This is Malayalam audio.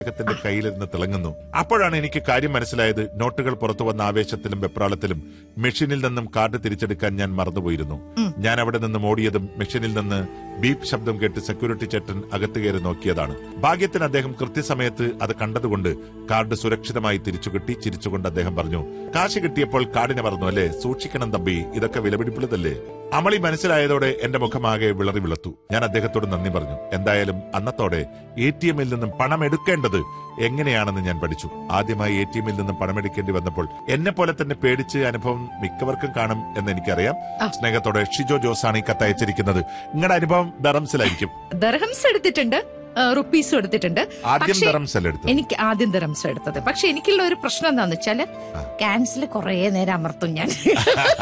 അദ്ദേഹത്തിന്റെ കയ്യിലിരുന്ന് തിളങ്ങുന്നു അപ്പോഴാണ് എനിക്ക് കാര്യം മനസ്സിലായത് നോട്ടുകൾ പുറത്തു വന്ന ആവേശത്തിലും വെപ്രാളത്തിലും മെഷീനിൽ നിന്നും കാർഡ് തിരിച്ചെടുക്കാൻ ഞാൻ മറന്നുപോയിരുന്നു ഞാൻ അവിടെ നിന്നും ഓടിയതും മെഷീനിൽ നിന്ന് ബീപ്പ് ശബ്ദം കേട്ട് സെക്യൂരിറ്റി ചേട്ടൻ അകത്ത് കയറി നോക്കിയതാണ് ഭാഗ്യത്തിന് അദ്ദേഹം കൃത്യസമയത്ത് അത് കണ്ടതുകൊണ്ട് കാർഡ് സുരക്ഷിതമായി തിരിച്ചു കിട്ടി ചിരിച്ചുകൊണ്ട് അദ്ദേഹം പറഞ്ഞു കാശ് കിട്ടിയപ്പോൾ കാർഡിനെ മറന്നു അല്ലേ സൂക്ഷിക്കണം തമ്പി ഇതൊക്കെ വിലപിടിപ്പുള്ളതല്ലേ അമളി മനസ്സിലായതോടെ എന്റെ മുഖമാകെ വിളറി വിളത്തു ഞാൻ അദ്ദേഹത്തോട് നന്ദി പറഞ്ഞു എന്തായാലും അന്നത്തോടെ എ ടി എമ്മിൽ നിന്നും പണം എടുക്കേണ്ടത് എങ്ങനെയാണെന്ന് ഞാൻ പഠിച്ചു ആദ്യമായി എ ടി എമ്മിൽ നിന്നും പണമെടുക്കേണ്ടി വന്നപ്പോൾ എന്നെ പോലെ തന്നെ പേടിച്ച് അനുഭവം മിക്കവർക്കും കാണും എന്ന് എനിക്കറിയാം സ്നേഹത്തോടെ ഷിജോ ജോസാണ് ഈ കത്ത് അയച്ചിരിക്കുന്നത് നിങ്ങളുടെ അനുഭവം ദറംസിലായിരിക്കും ദർഹംസ് എടുത്തിട്ടുണ്ട് ആ, റുപ്പീസും എടുത്തിട്ടുണ്ട് ആദ്യം പക്ഷേ ദറംസ് അല്ലേ എടുത്തത് എനിക്ക് ആദ്യം ദർഹംസ് എടുത്തത് പക്ഷെ എനിക്കുള്ള ഒരു പ്രശ്നം എന്താന്ന് വെച്ചാല് ക്യാൻസൽ കുറേ നേരം അമർത്തും ഞാൻ